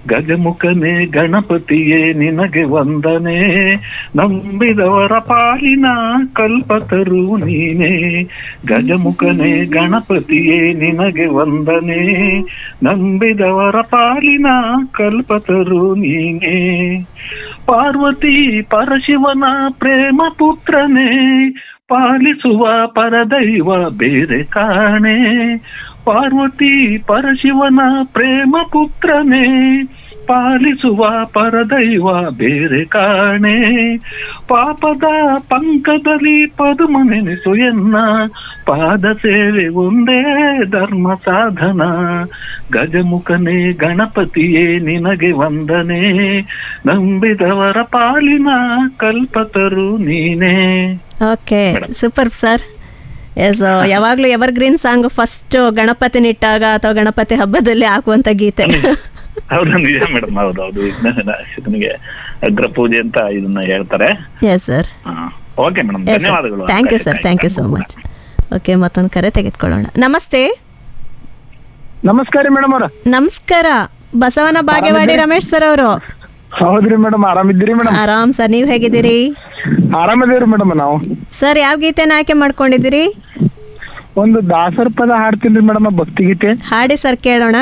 ಗಜಮುಖನೇ ಗಣಪತಿಯೇ ನಿನಗೆ ವಂದನೆ ನಂಬಿದವರ ಪಾಲಿನ ಕಲ್ಪತರು ನೀನೇ ಗಜಮುಖನೇ ಗಣಪತಿಯೇ ನಿನಗೆ ವಂದನೆ ನಂಬಿದವರ ಪಾಲಿನ ಕಲ್ಪತರು ನೀನೇ ಪಾರ್ವತಿ ಪರಶಿವನ ಪ್ರೇಮ ಪುತ್ರನೇ ಪಾಲಿಸುವ ಪರದೈವ ಬೇರೆ ಕಾಣೆ ಪಾರ್ವತಿ ಪರಶಿವನ ಪ್ರೇಮ ಪುತ್ರನೇ ಪಾಲಿಸುವ ಪರದೈವ ಬೇರೆ ಕಾಣೆ ಪಾಪದ ಪಂಕದಲ್ಲಿ ಪದುಮ ನೆನೆಸು ಎನ್ನ ಪಾದ ಸೇವೆ ಒಂದೇ ಧರ್ಮ ಸಾಧನ ಗಜಮುಖನೇ ಗಣಪತಿಯೇ ನಿನಗೆ ವಂದನೆ ನಂಬಿದವರ ಪಾಲಿನ ಕಲ್ಪತರು ನೀನೇ ಓಕೆ ಸೂಪರ್ ಸರ್ ಎಸ್ ಯಾವಾಗಲೂ ಎವರ್ ಗ್ರೀನ್ ಸಾಂಗ್ ಫಸ್ಟ್ ಗಣಪತಿನಿಟ್ಟಾಗ ಅಥವಾ ಗಣಪತಿ ಹಬ್ಬದಲ್ಲಿ ಹಾಕುವಂತ ಗೀತೆ ಹೌದು ನಿಜ ಮೇಡಮ್ ಹೌದೌದು ಶಿವನಿಗೆ ಅಗ್ರ ಪೂಜೆ ಅಂತ ಇದನ್ನ ಹೇಳ್ತಾರೆ yes sir okay madam yes ಧನ್ಯವಾದಗಳು thank you sir thank you so much okay ಮತ್ತೊಂದು ಕರೆ ತೆಗೆದುಕೊಳ್ಳೋಣ ನಮಸ್ತೆ ನಮಸ್ಕಾರ ಮೇಡಮ್ ಅವ್ರ ನಮಸ್ಕಾರ ಬಸವನ ಬಾಗೇವಾಡಿ ರಮೇಶ್ ಸರ್ ಅವರು ಹೌದ್ರಿ ಮೇಡಮ್ ಆರಾಮಿದ್ದೀರಿ ಮೇಡಮ್ ಆರಾಮ್ ಸರ್ ನೀವು ಹೇಗಿದ್ದೀರಿ ಆರಾಮದೇವ್ರಿ ಮೇಡಮ್ ನಾವು ಸರ್ ಯಾವ ಗೀತೆನ ಆಯ್ಕೆ ಮಾಡ್ಕೊಂಡಿದ್ದೀರಿ ಒಂದು ದಾಸರ ಪದ ಹಾಡ್ತೀನಿ ಮೇಡಮ್ ಭಕ್ತಿಗೀತೆ ಹಾಡಿ ಸರ್ ಕೇಳೋಣ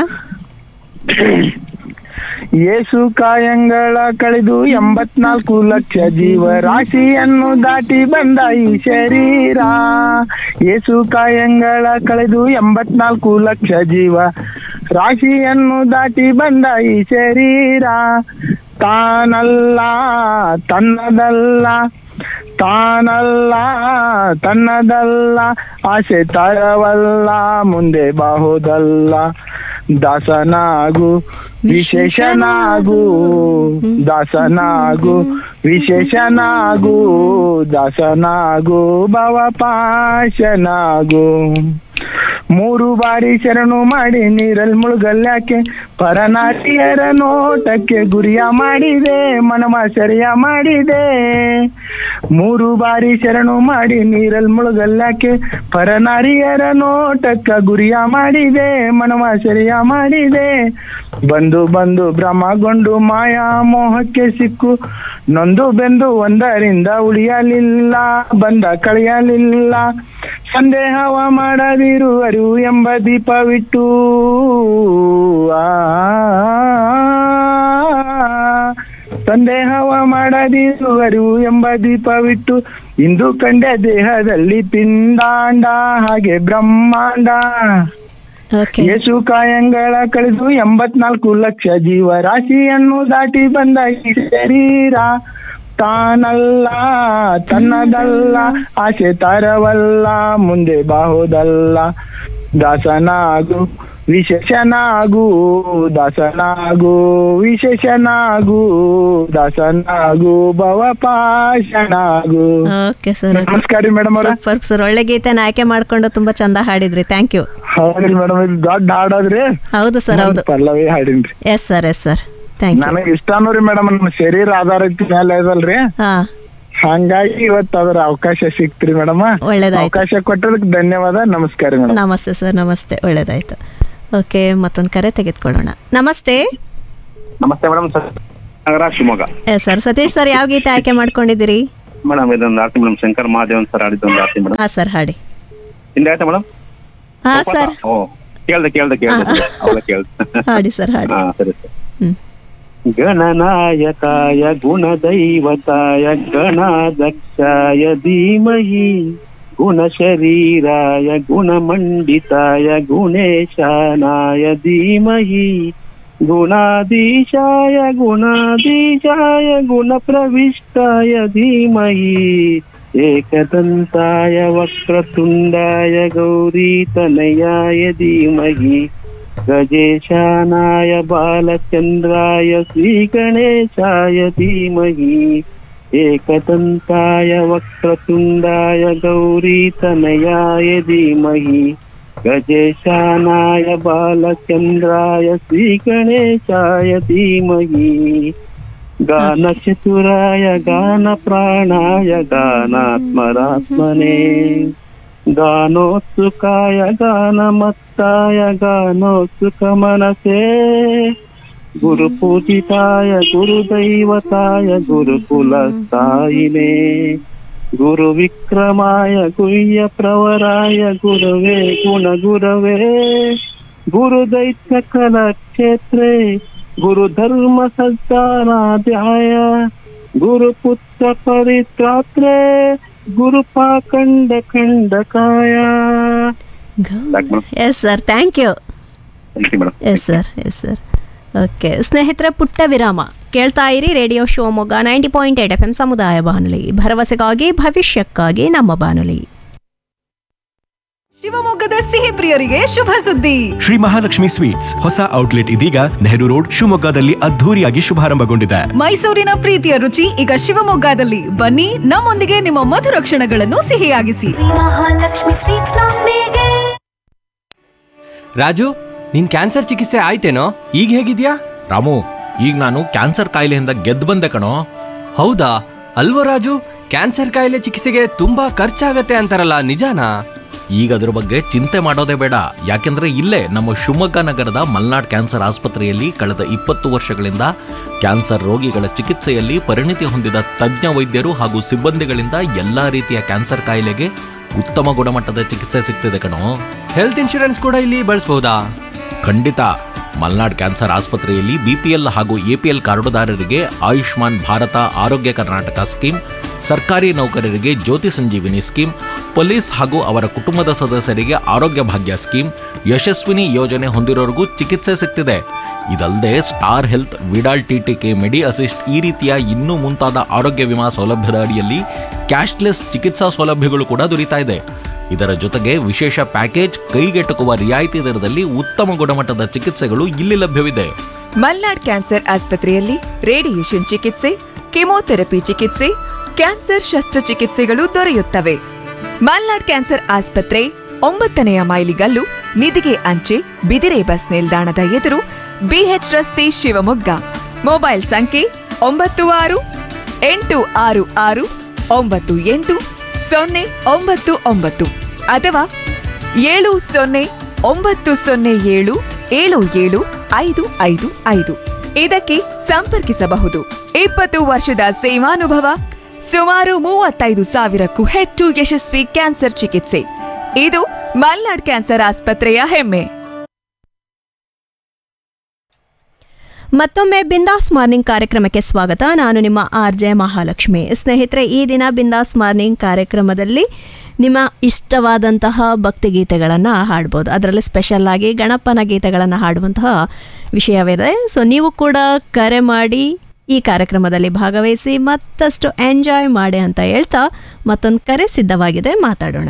ಯೇಸು ಕಾಯಂಗಳ ಕಳೆದು ಎಂಬತ್ನಾಲ್ಕು ಲಕ್ಷ ಜೀವ ರಾಶಿಯನ್ನು ದಾಟಿ ಬಂದ ಈ ಶರೀರ ಯೇಸು ಕಾಯಂಗಳ ಕಳೆದು ಎಂಬತ್ನಾಲ್ಕು ಲಕ್ಷ ಜೀವ ರಾಶಿಯನ್ನು ದಾಟಿ ಬಂದ ಈ ಶರೀರ ತಾನಲ್ಲ ತನ್ನದಲ್ಲ ತಾನಲ್ಲ ತನ್ನದಲ್ಲ ಆಸೆ ತರವಲ್ಲ ಮುಂದೆ ಬಾಹುದಲ್ಲ ದಾಸನಾಗು ವಿಶೇಷನಾಗು ದಾಸನಾಗು ವಿಶೇಷನಾಗು ದಾಸನಾಗು ಭವಪಾಶನಾಗು ಮೂರು ಬಾರಿ ಶರಣು ಮಾಡಿ ನೀರಲ್ಲಿ ಮುಳುಗಲ್ಯಾಕೆ ಪರನಾಟಿಯರ ನೋಟಕ್ಕೆ ಗುರಿಯ ಮಾಡಿದೆ ಮನಮ ಸರಿಯ ಮಾಡಿದೆ ಮೂರು ಬಾರಿ ಶರಣು ಮಾಡಿ ನೀರಲ್ಲಿ ಮುಳುಗಲ್ಯಾಕೆ ಪರನಾರಿಯರ ನೋಟಕ್ಕ ಗುರಿಯ ಮಾಡಿದೆ ಮನವ ಸರಿಯ ಮಾಡಿದೆ ಬಂದು ಬಂದು ಭ್ರಮಗೊಂಡು ಮಾಯಾ ಮೋಹಕ್ಕೆ ಸಿಕ್ಕು ನೊಂದು ಬೆಂದು ಒಂದರಿಂದ ಉಳಿಯಲಿಲ್ಲ ಬಂದ ಕಳೆಯಲಿಲ್ಲ ಸಂದೇಹವ ಮಾಡದಿರು ಅರಿವು ಎಂಬ ದೀಪವಿಟ್ಟು ಆ ಸಂದೇಹವ ಮಾಡದಿರು ಅರಿವು ಎಂಬ ದೀಪವಿಟ್ಟು ಇಂದು ಕಂಡೆ ದೇಹದಲ್ಲಿ ಪಿಂಡಾಂಡ ಹಾಗೆ ಬ್ರಹ್ಮಾಂಡ ಓಕೆ ಯೇಸು ಕಾಯಂಗಳ ಕಳೆದು ಎಂಬತ್ನಾಲ್ಕು ಲಕ್ಷ ಜೀವ ರಾಶಿಯನ್ನು ದಾಟಿ ಬಂದ ಈ ಶರೀರ ತಾನಲ್ಲ ತನ್ನದಲ್ಲ ಆಸೆ ತರವಲ್ಲ ಮುಂದೆ ಬಾಹುದಲ್ಲ ದಾಸನಾಗು ವಿಶೇಷನಾಗು ದಾಸನಾಗು ವಿಶೇಷನಾಗು ದಾಸನಾಗು ಭವಪಾಶನಾಗು ಓಕೆ ಸರ್ ನಮಸ್ಕಾರ ರೀ ಮೇಡಮ್ ಅವ್ರ ಸೂಪರ್ ಸರ್ ಒಳ್ಳೆ ಗೀತೆನ ಆಯ್ಕೆ ಮಾಡ್ಕೊಂಡು ತುಂಬಾ ಚಂದ ಹಾಡಿದ್ರಿ ಥ್ಯಾಂಕ್ ಯು ಹೌದ್ರಿ ಮೇಡಮ್ ಇದು ದೊಡ್ಡ ಹಾಡೋದ್ರಿ ಹೌದು ಸರ್ ಹೌದು ಪಲ್ಲವಿ ಹಾಡಿನ್ರಿ yes sir yes sir thank you ನನಗೆ ಇಷ್ಟನೂ ರೀ ಮೇಡಮ್ ನಮ್ಮ ಶರೀರ ಆಧಾರಿತ ಮೇಲೆ ಇದಲ್ರಿ ಹಾ ಹಂಗಾಗಿ ಇವತ್ತು ಅದ್ರ ಅವಕಾಶ ಸಿಕ್ತ್ರಿ ಮೇಡಮ್ ಒಳ್ಳೇದಾಯ್ತು ಅವಕಾಶ ಕೊಟ್ಟದಕ್ಕೆ ಧನ್ಯವಾದ ನಮಸ್ಕಾರ ಮೇಡಮ್ ನಮಸ್ತೆ ಸರ್ ನಮಸ್ತೆ ಒಳ್ಳೇದಾಯ್ತು ಓಕೆ ಮತ್ತೊಂದು ಕರೆ ತೆಗೆದುಕೊಳ್ಳೋಣ ನಮಸ್ತೆ ನಮಸ್ತೆ ಮೇಡಮ್ ಸರ್ ನಗರ Shivamogga yes sir Satish sir ಯಾವ ಗೀತೆ ಆಯ್ಕೆ ಮಾಡ್ಕೊಂಡಿದ್ದೀರಿ ಮೇಡಮ್ ಇದೊಂದು ಆರ್ತಿ ಮೇಡಮ್ ಶಂಕರ್ ಮಹಾದೇವನ್ ಸರ್ ಆಡಿದ್ದೊಂದು ಆರ್ತಿ ಮೇಡಮ್ ಹಾ ಸರ್ ಹಾಡಿ ಹಿಂದೆ ಆಯ್ತಾ ಮೇಡಮ್ ಹಾ ಸರ್ ಓ ಕೇಳ್ದೆ ಕೇಳ್ದೆ ಕೇಳ್ದೆ ಅವಾಗ ಕೇಳ್ದೆ ಹಾಡಿ ಸರ್ ಹಾಡಿ ಹಾ ಸರಿ ಸರ್ ಹ್ಮ್ ಗಣನಾಯಕಾಯ ಗುಣದೈವತಾಯ ಗಣಾಧ್ಯಕ್ಷಾಯ ಧೀಮಹಿ ಗುಣಶರೀರಾಯ ಗುಣಮಂಡಿತಾಯ ಗುಣೇಶಾನಾಯ ಧೀಮಹಿ ಗುಣಾಧೀಶಾಯ ಗುಣಾಧೀಶಾಯ ಗುಣಪ್ರವಿಷ್ಟಾಯ ಧೀಮಹಿ ಏಕದಂತಾಯ ವಕ್ರತುಂಡಾಯ ಗೌರೀತನಯಾಯ ಧೀಮಹಿ गजेशानाय बालचन्द्राय श्रीगणेशाय धीमहि एकदन्ताय वक्रतुण्डाय गौरीतनयाय धीमहि गजेशानाय बालचन्द्राय श्रीगणेशाय धीमहि गानचतुराय गानप्राणाय गानात्मरात्मने गानोत्सुकाय गानमत्ताय गानोत्सुकमनसे ಗುರು ಪೂಜಿತಾಯ ಗುರು ದೈವತಾಯ ಗುರುಕುಲ ಸ್ಥಾಯಿನೇ ಗುರು ವಿಕ್ರಮಾಯ ಗುಹ್ಯ ಪ್ರವರಾಯ ಗುರವೇ ಗುಣ ಗುರವೇ ಗುರು ದೈತ್ಯ ಕಲಾಕ್ಷೇತ್ರೇ ಗುರು ಧರ್ಮ ಸಜ್ಜಾನಾಧ್ಯಾಯ ಗುರು ಪುತ್ರ ಪರಿತ್ರಾತ್ರೇ ಗುರು ಪಾಖಂಡ ಖಂಡಕಾಯ ಸಾಕ್ madam. Yes sir thank you thank you madam yes sir yes sir okay ಸ್ನೇಹಿತರೆ ಪುಟ್ಟ ವಿರಾಮ ಕೇಳ್ತಾ ಇರಿ radio Shivamogga ninety point eight F M ಸಮುದಾಯ ಬಾನುಲಿ ಭರವಸೆಗಾಗಿ ಭವಿಷ್ಯಕ್ಕಾಗಿ ನಮ್ಮ ಬಾನುಲಿ ಶಿವಮೊಗ್ಗದ ಸಿಹಿ ಪ್ರಿಯರಿಗೆ ಶುಭ ಸುದ್ದಿ ಶ್ರೀ ಮಹಾಲಕ್ಷ್ಮಿ ಸ್ವೀಟ್ಸ್ ಹೊಸ ಔಟ್ಲೆಟ್ ಇದೀಗ ನೆಹರು ರೋಡ್ ಶಿವಮೊಗ್ಗದಲ್ಲಿ ಅದ್ಧೂರಿಯಾಗಿ ಶುಭಾರಂಭಗೊಂಡಿದೆ ಮೈಸೂರಿನ ಪ್ರೀತಿಯ ರುಚಿ ಈಗ ಶಿವಮೊಗ್ಗದಲ್ಲಿ ಬನ್ನಿ ನಮ್ಮೊಂದಿಗೆ ನಿಮ್ಮ ಮಧುರ ಕ್ಷಣಗಳನ್ನು ಸಿಹಿಯಾಗಿಸಿ ಮಹಾಲಕ್ಷ್ಮಿ ಸ್ವೀಟ್ಸ್ ನೊಂದಿಗೆ ರಾಜು ನಿನ್ ಕ್ಯಾನ್ಸರ್ ಚಿಕಿತ್ಸೆ ಆಯ್ತೇನೋ ಈಗ ಹೇಗಿದ್ಯಾ ರಾಮು ಈಗ ನಾನು ಕ್ಯಾನ್ಸರ್ ಕಾಯಿಲೆಯಿಂದ ಗೆದ್ದು ಬಂದೆ ಕಣೋ ಹೌದಾ ಅಲ್ವೋ ರಾಜು ಕ್ಯಾನ್ಸರ್ ಕಾಯಿಲೆ ಚಿಕಿತ್ಸೆಗೆ ತುಂಬಾ ಖರ್ಚಾಗತ್ತೆ ಅಂತಾರಲ್ಲ ನಿಜಾನಾ ಈಗ ಅದ್ರ ಬಗ್ಗೆ ಚಿಂತೆ ಮಾಡೋದೇ ಬೇಡ ಯಾಕೆಂದ್ರೆ ಇಲ್ಲೇ ನಮ್ಮ ಶಿವಮೊಗ್ಗ ನಗರದ ಮಲ್ನಾಡ್ ಕ್ಯಾನ್ಸರ್ ಆಸ್ಪತ್ರೆಯಲ್ಲಿ ಕಳೆದ ಇಪ್ಪತ್ತು ವರ್ಷಗಳಿಂದ ಕ್ಯಾನ್ಸರ್ ರೋಗಿಗಳ ಚಿಕಿತ್ಸೆಯಲ್ಲಿ ಪರಿಣಿತಿ ಹೊಂದಿದ ತಜ್ಞ ವೈದ್ಯರು ಹಾಗೂ ಸಿಬ್ಬಂದಿಗಳಿಂದ ಎಲ್ಲಾ ರೀತಿಯ ಕ್ಯಾನ್ಸರ್ ಕಾಯಿಲೆಗೆ ಉತ್ತಮ ಗುಣಮಟ್ಟದ ಚಿಕಿತ್ಸೆ ಸಿಗ್ತಿದೆ ಕಣೋ ಹೆಲ್ತ್ ಇನ್ಶೂರೆನ್ಸ್ ಕೂಡ ಇಲ್ಲಿ ಬಳಸಬಹುದಾ ಖಂಡಿತ ಮಲ್ನಾಡ್ ಕ್ಯಾನ್ಸರ್ ಆಸ್ಪತ್ರೆಯಲ್ಲಿ ಬಿಪಿಎಲ್ ಹಾಗೂ ಎಪಿಎಲ್ ಕಾರ್ಡುದಾರರಿಗೆ ಆಯುಷ್ಮಾನ್ ಭಾರತ ಆರೋಗ್ಯ ಕರ್ನಾಟಕ ಸ್ಕೀಮ್ ಸರ್ಕಾರಿ ನೌಕರರಿಗೆ ಜ್ಯೋತಿ ಸಂಜೀವಿನಿ ಸ್ಕೀಮ್ ಪೊಲೀಸ್ ಹಾಗೂ ಅವರ ಕುಟುಂಬದ ಸದಸ್ಯರಿಗೆ ಆರೋಗ್ಯ ಭಾಗ್ಯ ಸ್ಕೀಮ್ ಯಶಸ್ವಿನಿ ಯೋಜನೆ ಹೊಂದಿರೋರಿಗೂ ಚಿಕಿತ್ಸೆ ಸಿಗ್ತಿದೆ ಇದಲ್ಲದೆ star health Vidal TTK medi assist ಈ ರೀತಿಯ ಇನ್ನೂ ಮುಂತಾದ ಆರೋಗ್ಯ ವಿಮಾ ಸೌಲಭ್ಯದ ಅಡಿಯಲ್ಲಿ ಕ್ಯಾಶ್ಲೆಸ್ ಚಿಕಿತ್ಸಾ ಸೌಲಭ್ಯಗಳು ಕೂಡ ದೊರೀತಾ ಇದೆ ಇದರ ಜೊತೆಗೆ ವಿಶೇಷ ಪ್ಯಾಕೇಜ್ ಕೈಗೆಟುಕುವ ರಿಯಾಯಿತಿ ದರದಲ್ಲಿ ಉತ್ತಮ ಗುಣಮಟ್ಟದ ಚಿಕಿತ್ಸೆಗಳು ಇಲ್ಲಿ ಲಭ್ಯವಿದೆ ಮಲ್ನಾಡ್ ಕ್ಯಾನ್ಸರ್ ಆಸ್ಪತ್ರೆಯಲ್ಲಿ ರೇಡಿಯೇಷನ್ ಚಿಕಿತ್ಸೆ ಕೆಮೊಥೆರಪಿ ಚಿಕಿತ್ಸೆ ಕ್ಯಾನ್ಸರ್ ಶಸ್ತ್ರಚಿಕಿತ್ಸೆಗಳು ದೊರೆಯುತ್ತವೆ ಮಲ್ನಾಡ್ ಕ್ಯಾನ್ಸರ್ ಆಸ್ಪತ್ರೆ ಒಂಬತ್ತನೆಯ ಮೈಲಿಗಲ್ಲು ನಿಧಿಗೆ ಅಂಚೆ ಬಿದಿರೆ ಬಸ್ ನಿಲ್ದಾಣದ ಎದುರು ಬಿಎಚ್ ರಸ್ತೆ ಶಿವಮೊಗ್ಗ ಮೊಬೈಲ್ ಸಂಖ್ಯೆ ಒಂಬತ್ತು ಆರು ಎಂಟು ಆರು ಆರು ಒಂಬತ್ತು ಎಂಟು ಸೊನ್ನೆ ಒಂಬತ್ತು ಒಂಬತ್ತು ಅಥವಾ ಏಳು ಸೊನ್ನೆ ಒಂಬತ್ತು ಸೊನ್ನೆ ಏಳು ಏಳು ಏಳು ಐದು ಐದು ಐದು ಇದಕ್ಕೆ ಸಂಪರ್ಕಿಸಬಹುದು ಇಪ್ಪತ್ತು ವರ್ಷದ ಸೇವಾನುಭವ ಸುಮಾರು ಮೂವತ್ತೈದು ಸಾವಿರಕ್ಕೂ ಹೆಚ್ಚು ಯಶಸ್ವಿ ಕ್ಯಾನ್ಸರ್ ಚಿಕಿತ್ಸೆ ಇದು ಮಲ್ನಾಡ್ ಕ್ಯಾನ್ಸರ್ ಆಸ್ಪತ್ರೆಯ ಹೆಮ್ಮೆ ಮತ್ತೊಮ್ಮೆ ಬಿಂದಾಸ್ ಮಾರ್ನಿಂಗ್ ಕಾರ್ಯಕ್ರಮಕ್ಕೆ ಸ್ವಾಗತ ನಾನು ನಿಮ್ಮ ಆರ್ ಜೆ ಮಹಾಲಕ್ಷ್ಮಿ ಸ್ನೇಹಿತರೆ ಈ ದಿನ ಬಿಂದಾಸ್ ಮಾರ್ನಿಂಗ್ ಕಾರ್ಯಕ್ರಮದಲ್ಲಿ ನಿಮ್ಮ ಇಷ್ಟವಾದಂತಹ ಭಕ್ತಿಗೀತೆಗಳನ್ನು ಹಾಡ್ಬೋದು ಅದರಲ್ಲಿ ಸ್ಪೆಷಲ್ ಆಗಿ ಗಣಪನ ಗೀತೆಗಳನ್ನು ಹಾಡುವಂತಹ ವಿಷಯವಿದೆ ಸೊ ನೀವು ಕೂಡ ಕರೆ ಮಾಡಿ ಈ ಕಾರ್ಯಕ್ರಮದಲ್ಲಿ ಭಾಗವಹಿಸಿ ಮತ್ತಷ್ಟು ಎಂಜಾಯ್ ಮಾಡಿ ಅಂತ ಹೇಳ್ತಾ ಮತ್ತೊಂದು ಕರೆ ಸಿದ್ಧವಾಗಿದೆ ಮಾತಾಡೋಣ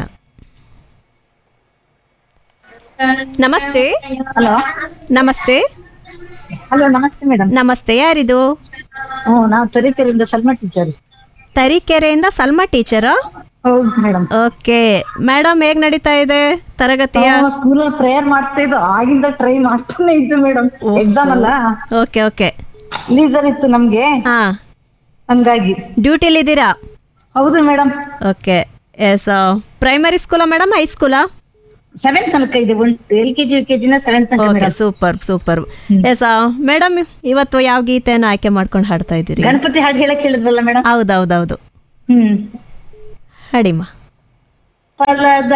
ನಮಸ್ತೆ ಹಲೋ ನಮಸ್ತೆ ಹಲೋ ನಮಸ್ತೆ ಮೇಡಮ್ ನಮಸ್ತೆ ಯಾರಿದು ಹ್ಞೂ ನಾವು ತರೀಕೆರೆಯಿಂದ ಸಲ್ಮಾ ಟೀಚರ್ ತರೀಕೆರೆಯಿಂದ ಸಲ್ಮಾ ಟೀಚರಾ ಹೌದು ಮೇಡಮ್ ಓಕೆ ಮೇಡಮ್ ಹೇಗ್ ನಡೀತಾ ಇದೆ ತರಗತಿಯ ಸ್ಕೂಲಲ್ಲಿ ಪ್ರೇಯರ್ ಮಾಡ್ತಾ ಇದ್ದು ಆಗಿಂದ ಟ್ರೈ ಮಾಡ್ತಾನೆ ಇದ್ದು ಮೇಡಮ್ ಎಕ್ಸಾಮ್ ಅಲ್ಲ ಓಕೆ ಓಕೆ ಲೀಸರ್ ಇತ್ತು ನಮ್ಗೆ ಹಾ ಹಂಗಾಗಿ ಡ್ಯೂಟಿಲಿ ಇದ್ದೀರಾ ಹೌದು ಮೇಡಮ್ ಓಕೆ ಎಸ್ ಪ್ರೈಮರಿ ಸ್ಕೂಲಾ ಮೇಡಮ್ ಹೈಸ್ಕೂಲಾ ಸೆವೆಂತ್ ತನಕ ಇದೆ ಒಂದು L K G U K ಜಿನ ಸೆವೆಂತ್ ತನಕ okay madam super super yes madam ಇವತ್ತು ಯಾವ ಗೀತೆನ ಆಯ್ಕೆ ಮಾಡ್ಕೊಂಡು ಹಾಡ್ತಾ ಇದ್ದೀರಿ ಗಣಪತಿ ಹಾಡು ಹೇಳಕ್ ಹೇಳಿದ್ರಲ್ಲ ಮೇಡಮ್ ಹೌದೌದೌದು ಹ್ಮ್ ಹಾಡಿಮ್ಮ ಫಲದ